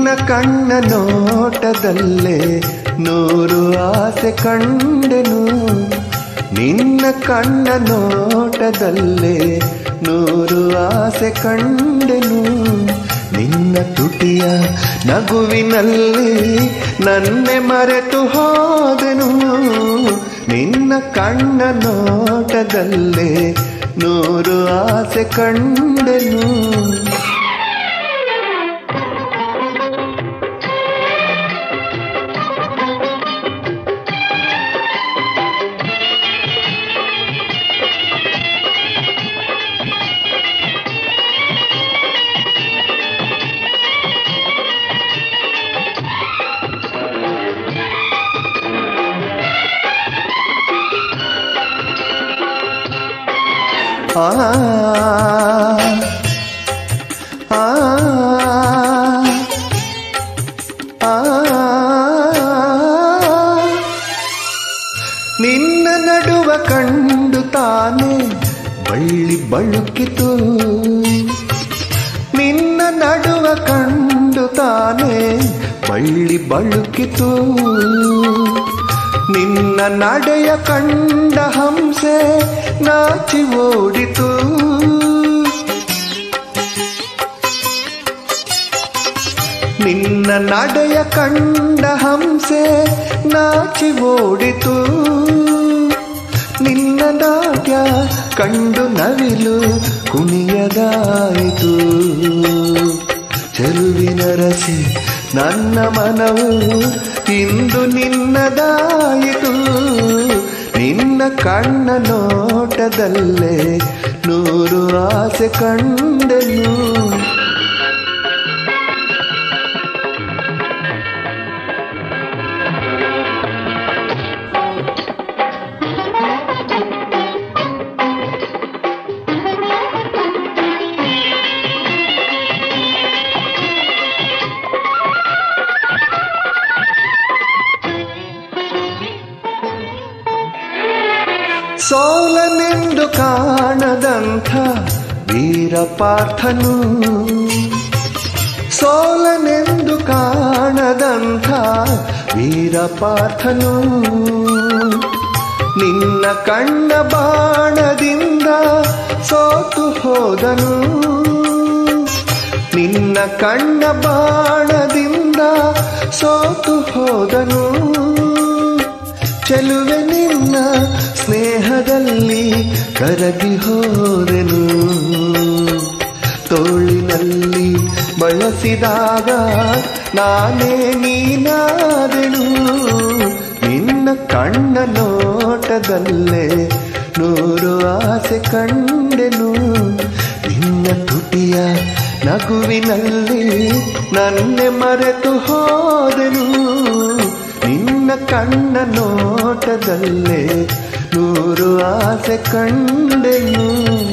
ನಿನ್ನ ಕಣ್ಣ ನೋಟದಲ್ಲೇ ನೂರು ಆಸೆ ಕಂಡೆನು ನಿನ್ನ ಕಣ್ಣ ನೋಟದಲ್ಲೇ ನೂರು ಆಸೆ ಕಂಡೆನು ನಿನ್ನ ತುಟಿಯ ನಗುವಿನಲ್ಲಿ ನನ್ನೆ ಮರೆತು ಹೋದೆನು ನಿನ್ನ ಕಣ್ಣ ನೋಟದಲ್ಲೇ ನೂರು ಆಸೆ ಕಂಡೆನು ಆ ಆ ಆ ನಿನ್ನ ನಡುವ ಕಂಡು ತಾನೆ ಬಳ್ಳಿ ಬಳುಕಿತು ನಿನ್ನ ನಡುವ ಕಂಡು ತಾನೆ ಬಳ್ಳಿ ಬಳುಕಿತು ನಿನ್ನ ನಡೆಯ ಕಂಡ ಹಂಸೆ ನಾಚಿ ಓಡಿತು ನಿನ್ನ ನಡೆಯ ಕಂಡ ಹಂಸೆ ನಾಚಿ ಓಡಿತು ನಿನ್ನ ನಾಟ್ಯ ಕಂಡು ನವಿಲು ಕುಣಿಯದಾಯಿತು ಚೆಲುವಿನ ರಸಿ ನನ್ನ ಮನವು ಇಂದು ನಿನ್ನದಾಯಿತು ನಿನ್ನ ಕಣ್ಣ ನೋಟದಲ್ಲೇ ನೂರು ಆಸೆ ಕಂಡೆನು ಸೋಲನೆಂದು ಕಾಣದಂಥ ವೀರ ಪಾರ್ಥನು ಸೋಲನೆಂದು ಕಾಣದಂಥ ವೀರ ಪಾರ್ಥನು ನಿನ್ನ ಕಣ್ಣ ಬಾಣದಿಂದ ಸೋತು ಹೋದನು ನಿನ್ನ ಕಣ್ಣ ಬಾಣದಿಂದ ಸೋತು ಹೋದನು ಚೆಲುವೆ ನಿನ್ನ ಸ್ನೇಹದಲ್ಲಿ ಕರಗಿ ಹೋದೆನು ತೋಳಿನಲ್ಲಿ ಬಳಸಿದಾಗ ನಾನೇ ನೀನಾದೆನು ನಿನ್ನ ಕಣ್ಣ ನೋಟದಲ್ಲೇ ನೂರು ಆಸೆ ಕಂಡೆನು ನಿನ್ನ ತುಟಿಯ ನಗುವಿನಲ್ಲಿ ನನ್ನೆ ಮರೆತು ಹೋದೆನು ನಿನ್ನ ಕಣ್ಣ ನೋಟದಲ್ಲೇ ನೂರು ಆಸೆ ಕಂಡೆನು